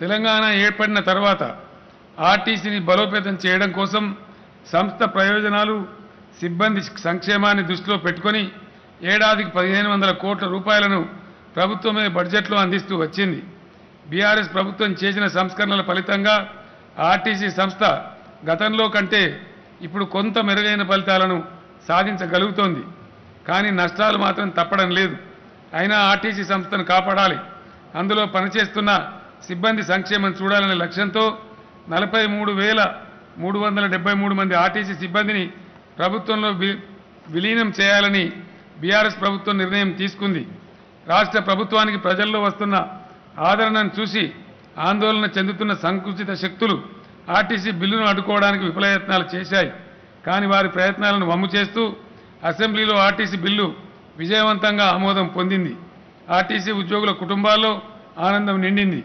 తెలంగాణ ఏర్పడిన తర్వాత ఆర్టీసీని బలోపేతం చేయడం కోసం సంస్థ ప్రయోజనాలు సిబ్బంది సంక్షేమాన్ని దృష్టిలో పెట్టుకొని ఏడాదికి పదిహేను వందల కోట్ల రూపాయలను ప్రభుత్వమే బడ్జెట్లో అందిస్తూ వచ్చింది బీఆర్ఎస్ ప్రభుత్వం చేసిన సంస్కరణల ఫలితంగా ఆర్టీసీ సంస్థ గతంలో కంటే ఇప్పుడు కొంత మెరుగైన ఫలితాలను సాధించగలుగుతోంది కానీ నష్టాలు మాత్రం తప్పడం లేదు అయినా ఆర్టీసీ సంస్థను కాపాడాలి అందులో పనిచేస్తున్న సిబ్బంది సంక్షేమం చూడాలనే లక్ష్యంతో నలభై మూడు వేల మూడు వందల డెబ్బై మూడు మంది ఆర్టీసీ సిబ్బందిని ప్రభుత్వంలో వి- విలీనం చేయాలని బీఆర్ఎస్ ప్రభుత్వం నిర్ణయం తీసుకుంది రాష్ట్ర ప్రభుత్వానికి ప్రజల్లో వస్తున్న ఆదరణను చూసి ఆందోళన చెందుతున్న సంకుచిత శక్తులు ఆర్టీసీ బిల్లును అడ్డుకోవడానికి విఫలయత్నాలు చేశాయి కానీ వారి ప్రయత్నాలను వమ్ము చేస్తూ అసెంబ్లీలో ఆర్టీసీ బిల్లు విజయవంతంగా ఆమోదం పొందింది ఆర్టీసీ ఉద్యోగుల కుటుంబాల్లో ఆనందం నిండింది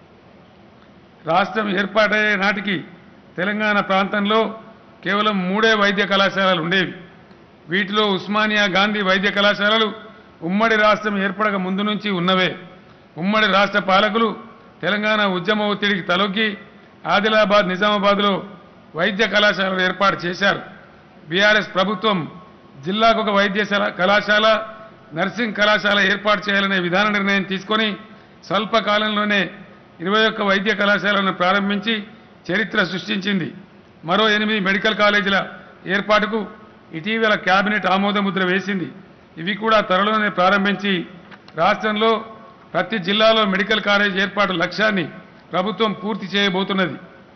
రాష్ట్రం ఏర్పాటయ్యే నాటికి తెలంగాణ ప్రాంతంలో కేవలం మూడే వైద్య కళాశాలలు ఉండేవి వీటిలో ఉస్మానియా గాంధీ వైద్య కళాశాలలు ఉమ్మడి రాష్ట్రం ఏర్పడక ముందు నుంచి ఉన్నవే ఉమ్మడి రాష్ట్ర పాలకులు తెలంగాణ ఉద్యమ ఒత్తిడికి తలొగ్గి ఆదిలాబాద్ నిజామాబాద్లో వైద్య కళాశాలలు ఏర్పాటు చేశారు బీఆర్ఎస్ ప్రభుత్వం జిల్లాకు ఒక వైద్యశాల కళాశాల నర్సింగ్ కళాశాల ఏర్పాటు చేయాలనే విధాన నిర్ణయం తీసుకొని స్వల్ప కాలంలోనే ఇరవై ఒక్క వైద్య కళాశాలను ప్రారంభించి చరిత్ర సృష్టించింది మరో ఎనిమిది మెడికల్ కాలేజీల ఏర్పాటుకు ఇటీవల కేబినెట్ ఆమోదముద్ర వేసింది ఇవి కూడా త్వరలోనే ప్రారంభించి రాష్ట్రంలో ప్రతి జిల్లాలో మెడికల్ కాలేజ్ ఏర్పాటు లక్ష్యాన్ని ప్రభుత్వం పూర్తి చేయబోతున్నది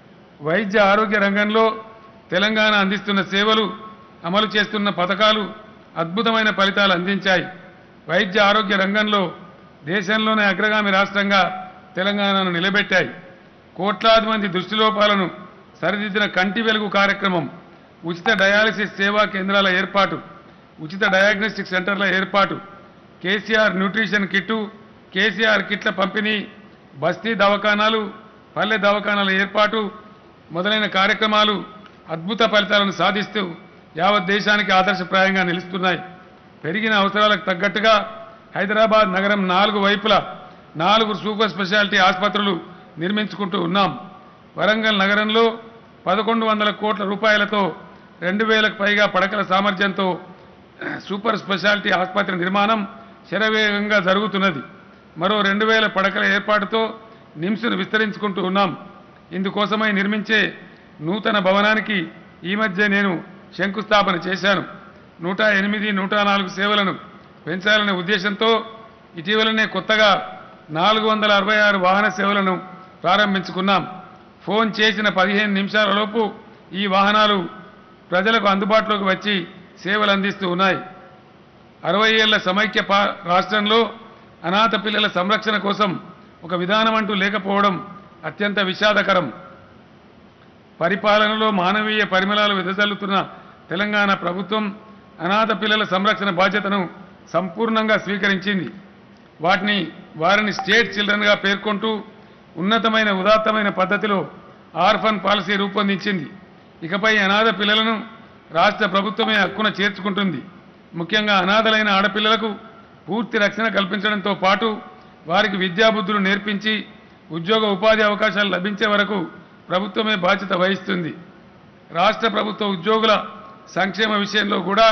వైద్య ఆరోగ్య రంగంలో తెలంగాణ అందిస్తున్న సేవలు అమలు చేస్తున్న పథకాలు అద్భుతమైన ఫలితాలు అందించాయి వైద్య ఆరోగ్య రంగంలో దేశంలోనే అగ్రగామి రాష్ట్రంగా తెలంగాణను నిలబెట్టాయి కోట్లాది మంది దృష్టిలోపాలను సరిదిద్దిన కంటి వెలుగు కార్యక్రమం ఉచిత డయాలసిస్ సేవా కేంద్రాల ఏర్పాటు ఉచిత డయాగ్నోస్టిక్ సెంటర్ల ఏర్పాటు కేసీఆర్ న్యూట్రిషన్ కిట్టు కేసీఆర్ కిట్ల పంపిణీ బస్తీ దవాఖానాలు పల్లె దవాఖానాల ఏర్పాటు మొదలైన కార్యక్రమాలు అద్భుత ఫలితాలను సాధిస్తూ యావత్ దేశానికి ఆదర్శప్రాయంగా నిలుస్తున్నాయి పెరిగిన అవసరాలకు తగ్గట్టుగా హైదరాబాద్ నగరం నాలుగు వైపులా నాలుగు సూపర్ స్పెషాలిటీ ఆసుపత్రులు నిర్మించుకుంటూ ఉన్నాం వరంగల్ నగరంలో పదకొండు వందల కోట్ల రూపాయలతో రెండు వేలకు పైగా పడకల సామర్థ్యంతో సూపర్ స్పెషాలిటీ ఆసుపత్రి నిర్మాణం శరవేగంగా జరుగుతున్నది మరో రెండు వేల పడకల ఏర్పాటుతో నిమ్స్ను విస్తరించుకుంటూ ఉన్నాం ఇందుకోసమై నిర్మించే నూతన భవనానికి ఈ మధ్య నేను శంకుస్థాపన చేశాను నూట ఎనిమిది నూట నాలుగు సేవలను పెంచాలనే ఉద్దేశంతో ఇటీవలనే కొత్తగా నాలుగు వందల అరవై ఆరు వాహన సేవలను ప్రారంభించుకున్నాం ఫోన్ చేసిన పదిహేను నిమిషాలలోపు ఈ వాహనాలు ప్రజలకు అందుబాటులోకి వచ్చి సేవలు అందిస్తూ ఉన్నాయి అరవై ఏళ్ల సమైక్య పా- రాష్ట్రంలో అనాథ పిల్లల సంరక్షణ కోసం ఒక విధానం అంటూ లేకపోవడం అత్యంత విషాదకరం పరిపాలనలో మానవీయ పరిమళాలు వెదజల్లుతున్న తెలంగాణ ప్రభుత్వం అనాథ పిల్లల సంరక్షణ బాధ్యతను సంపూర్ణంగా స్వీకరించింది వాటిని వారిని స్టేట్ చిల్డ్రన్గా పేర్కొంటూ ఉన్నతమైన ఉదాత్తమైన పద్ధతిలో ఆర్ఫన్ పాలసీ రూపొందించింది ఇకపై అనాథ పిల్లలను రాష్ట్ర ప్రభుత్వమే హక్కున చేర్చుకుంటుంది ముఖ్యంగా అనాథలైన ఆడపిల్లలకు పూర్తి రక్షణ కల్పించడంతో పాటు వారికి విద్యాబుద్ధులు నేర్పించి ఉద్యోగ ఉపాధి అవకాశాలు లభించే వరకు ప్రభుత్వమే బాధ్యత వహిస్తుంది రాష్ట్ర ప్రభుత్వ ఉద్యోగుల సంక్షేమ విషయంలో కూడా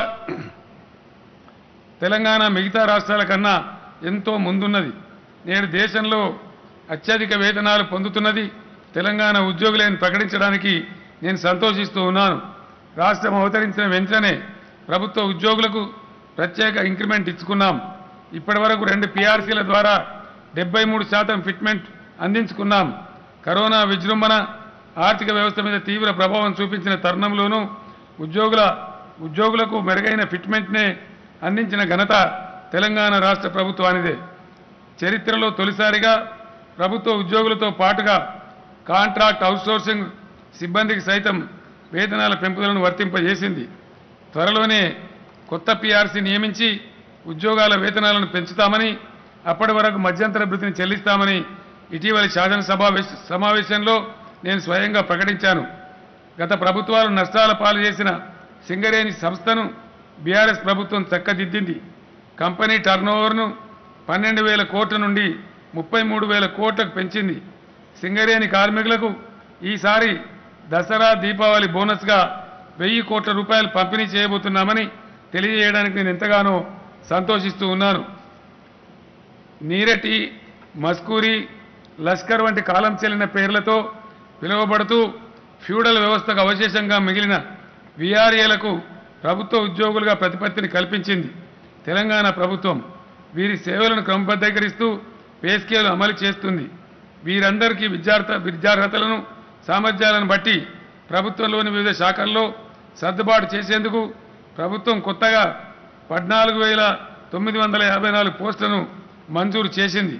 తెలంగాణ మిగతా రాష్ట్రాల కన్నా ఎంతో ముందున్నది నేడు దేశంలో అత్యధిక వేతనాలు పొందుతున్నది తెలంగాణ ఉద్యోగులను ప్రకటించడానికి నేను సంతోషిస్తూ ఉన్నాను రాష్ట్రం అవతరించిన వెంటనే ప్రభుత్వ ఉద్యోగులకు ప్రత్యేక ఇంక్రిమెంట్ ఇచ్చుకున్నాం ఇప్పటి వరకు రెండు పిఆర్సీల ద్వారా డెబ్బై మూడు శాతం ఫిట్మెంట్ అందించుకున్నాం కరోనా విజృంభణ ఆర్థిక వ్యవస్థ మీద తీవ్ర ప్రభావం చూపించిన తరుణంలోనూ ఉద్యోగుల ఉద్యోగులకు మెరుగైన ఫిట్మెంట్నే అందించిన ఘనత తెలంగాణ రాష్ట్ర ప్రభుత్వానిదే చరిత్రలో తొలిసారిగా ప్రభుత్వ ఉద్యోగులతో పాటుగా కాంట్రాక్ట్ అవుట్సోర్సింగ్ సిబ్బందికి సైతం వేతనాల పెంపుదలను వర్తింపజేసింది త్వరలోనే కొత్త పీఆర్సీ నియమించి ఉద్యోగాల వేతనాలను పెంచుతామని అప్పటి వరకు మధ్యంతర భృతిని చెల్లిస్తామని ఇటీవలి శాసనసభ వేశ- సమావేశంలో నేను స్వయంగా ప్రకటించాను గత ప్రభుత్వాలు నష్టాల పాలు చేసిన సింగరేణి సంస్థను బీఆర్ఎస్ ప్రభుత్వం చక్కదిద్దింది కంపెనీ టర్నోవర్ను పన్నెండు వేల కోట్ల నుండి ముప్పై మూడు వేల కోట్లకు పెంచింది సింగరేణి కార్మికులకు ఈసారి దసరా దీపావళి బోనస్గా వెయ్యి కోట్ల రూపాయలు పంపిణీ చేయబోతున్నామని తెలియజేయడానికి నేను ఎంతగానో సంతోషిస్తూ ఉన్నాను నీరటి మస్కూరి లష్కర్ వంటి కాలం చెల్లిన పేర్లతో పిలువబడుతూ ఫ్యూడల్ వ్యవస్థకు అవశేషంగా మిగిలిన విఆర్ఏలకు ప్రభుత్వ ఉద్యోగులుగా ప్రతిపత్తిని కల్పించింది తెలంగాణ ప్రభుత్వం వీరి సేవలను క్రమబద్ధీకరిస్తూ పే స్కేల్ అమలు చేస్తుంది వీరందరికీ విద్యార్థ విద్యార్హతలను సామర్థ్యాలను బట్టి ప్రభుత్వంలోని వివిధ శాఖల్లో సర్దుబాటు చేసేందుకు ప్రభుత్వం కొత్తగా పద్నాలుగు వేల తొమ్మిది వందల యాభై నాలుగు పోస్టులను మంజూరు చేసింది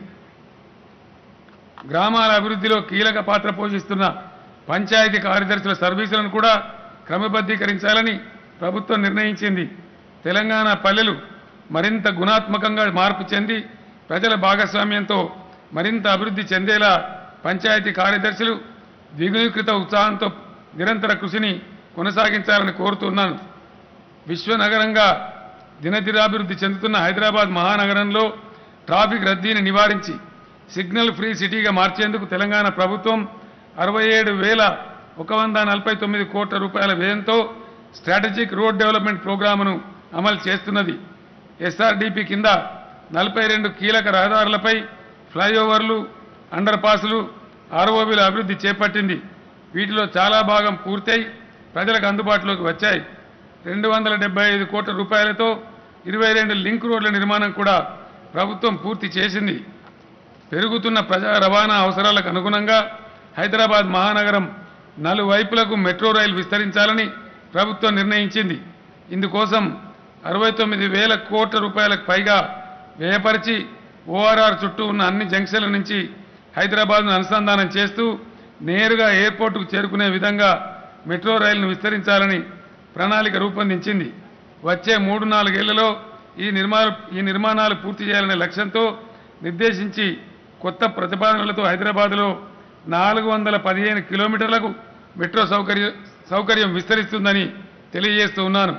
గ్రామాల అభివృద్ధిలో కీలక పాత్ర పోషిస్తున్న పంచాయతీ కార్యదర్శుల సర్వీసులను కూడా క్రమబద్ధీకరించాలని ప్రభుత్వం నిర్ణయించింది తెలంగాణ పల్లెలు మరింత గుణాత్మకంగా మార్పు చెంది ప్రజల భాగస్వామ్యంతో మరింత అభివృద్ధి చెందేలా పంచాయతీ కార్యదర్శులు ద్విగుణీకృత ఉత్సాహంతో నిరంతర కృషిని కొనసాగించాలని కోరుతున్నాను విశ్వనగరంగా దినదినాభివృద్ధి చెందుతున్న హైదరాబాద్ మహానగరంలో ట్రాఫిక్ రద్దీని నివారించి సిగ్నల్ ఫ్రీ సిటీగా మార్చేందుకు తెలంగాణ ప్రభుత్వం అరవై ఏడు వేల ఒక వంద నలభై తొమ్మిది కోట్ల రూపాయల వ్యయంతో స్ట్రాటజిక్ రోడ్ డెవలప్మెంట్ ప్రోగ్రామును అమలు చేస్తున్నది ఎస్ఆర్డిపి కింద నలభై రెండు కీలక రహదారులపై ఫ్లైఓవర్లు అండర్ పాసులు ఆర్ఓబీల అభివృద్ధి చేపట్టింది వీటిలో చాలా భాగం పూర్తయి ప్రజలకు అందుబాటులోకి వచ్చాయి రెండు వందల డెబ్బై ఐదు కోట్ల రూపాయలతో ఇరవై రెండు లింక్ రోడ్ల నిర్మాణం కూడా ప్రభుత్వం పూర్తి చేసింది పెరుగుతున్న ప్రజా రవాణా అవసరాలకు అనుగుణంగా హైదరాబాద్ మహానగరం నలువైపులకు మెట్రో రైలు విస్తరించాలని ప్రభుత్వం నిర్ణయించింది ఇందుకోసం అరవై తొమ్మిది వేల కోట్ల రూపాయలకు పైగా వ్యయపరిచి ఓఆర్ఆర్ చుట్టూ ఉన్న అన్ని జంక్షన్ల నుంచి హైదరాబాద్ను అనుసంధానం చేస్తూ నేరుగా ఎయిర్పోర్టుకు చేరుకునే విధంగా మెట్రో రైలును విస్తరించాలని ప్రణాళిక రూపొందించింది వచ్చే మూడు నాలుగేళ్లలో ఈ నిర్మాణ ఈ నిర్మాణాలు పూర్తి చేయాలనే లక్ష్యంతో నిర్దేశించి కొత్త ప్రతిపాదనలతో హైదరాబాద్లో నాలుగు వందల పదిహేను కిలోమీటర్లకు మెట్రో సౌకర్య సౌకర్యం విస్తరిస్తుందని తెలియజేస్తూ ఉన్నాను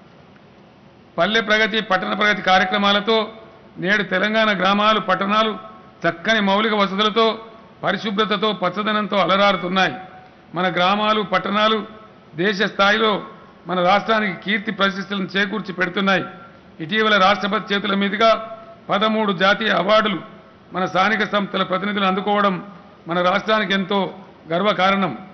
పల్లె ప్రగతి పట్టణ ప్రగతి కార్యక్రమాలతో నేడు తెలంగాణ గ్రామాలు పట్టణాలు చక్కని మౌలిక వసతులతో పరిశుభ్రతతో పచ్చదనంతో అలరారుతున్నాయి మన గ్రామాలు పట్టణాలు దేశ స్థాయిలో మన రాష్ట్రానికి కీర్తి ప్రతిష్టలను చేకూర్చి పెడుతున్నాయి ఇటీవల రాష్ట్రపతి చేతుల మీదుగా పదమూడు జాతీయ అవార్డులు మన స్థానిక సంస్థల ప్రతినిధులు అందుకోవడం మన రాష్ట్రానికి ఎంతో గర్వకారణం